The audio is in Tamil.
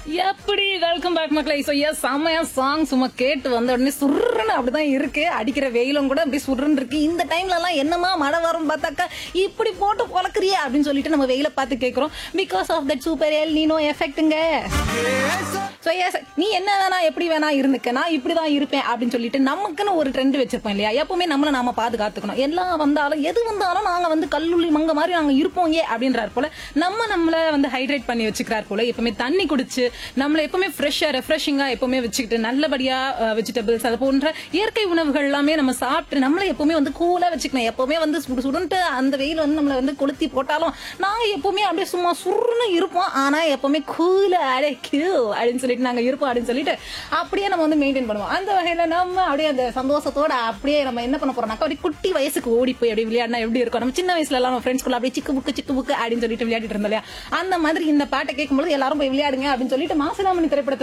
எப்படி வெல்கம் பேக் மக்களே ஸோ எஸ் செம்மையா சாங் சும்மா கேட்டு வந்த உடனே சுருன்னு அப்படிதான் இருக்கு அடிக்கிற வெயிலும் கூட அப்படி சுருன்னு இருக்கு இந்த டைம்ல எல்லாம் என்னமா மழை வரும் பார்த்தாக்கா இப்படி போட்டு பொழக்கிறியே அப்படின்னு சொல்லிட்டு நம்ம வெயில பார்த்து கேட்கிறோம் because of that super El Nino எஃபெக்ட்டுங்க ஸோ எஸ் நீ என்ன வேணா எப்படி வேணா இருந்துக்க நான் இப்படிதான் இருப்பேன் அப்படின்னு சொல்லிட்டு நமக்குன்னு ஒரு ட்ரெண்ட் வச்சிருப்போம் இல்லையா எப்பவுமே நம்மள நாம பாதுகாத்துக்கணும் எல்லாம் வந்தாலும் எது வந்தாலும் நாங்க வந்து கல்லுள்ளி மங்க மாதிரி நாங்க இருப்போம் ஏ அப்படின்றார் போல நம்ம நம்மள வந்து ஹைட்ரேட் பண்ணி வச்சுக்கிறார் போல எப்பவுமே தண்ணி குடிச்சு நம்மள எப்பவுமே ஃப்ரெஷ்ஷா ரெஃப்ரெஷிங்கா எப்பவுமே வச்சுக்கிட்டு நல்லபடியா வெஜிடபிள்ஸ் அது போன்ற இயற்கை உணவுகள் எல்லாமே நம்ம சாப்பிட்டு நம்மள எப்பவுமே வந்து கூலா வச்சுக்கணும் எப்பவுமே வந்து சுடு சுடுன்ட்டு அந்த வெயில் வந்து நம்மள வந்து கொளுத்தி போட்டாலும் நாங்க எப்பவுமே அப்படியே சும்மா சுருன்னு இருப்போம் ஆனா எப்பவுமே கூலா அடே கியூ அப்படின்னு சொல்லிட்டு நாங்க இருப்போம் அப்படின்னு சொல்லிட்டு அப்படியே நம்ம வந்து மெயின்டைன் பண்ணுவோம் அந்த வகையில நம்ம அப்படியே அந்த சந்தோஷத்தோட அப்படியே நம்ம என்ன பண்ண போறோம்னாக்கா அப்படியே குட்டி வயசுக்கு ஓடி போய் அப்படியே விளையாடினா எப்படி இருக்கும் நம்ம சின்ன வயசுல எல்லாம் நம்ம ஃப்ரெண்ட்ஸ் குள்ள அப்படியே சிக்கு புக்கு சிக்கு புக்கு அப்படின்னு சொல்லிட்டு விளையாடிட்டு இருந்தோம் இல்லையா அந்த மாதிரி இந்த பாட்டை கேட்கும்போது எல்லாரும் போய் விளையாடுங்க அப்படின்னு சொல்லிட்டு மாசிலாமணி திரைப்படத்துல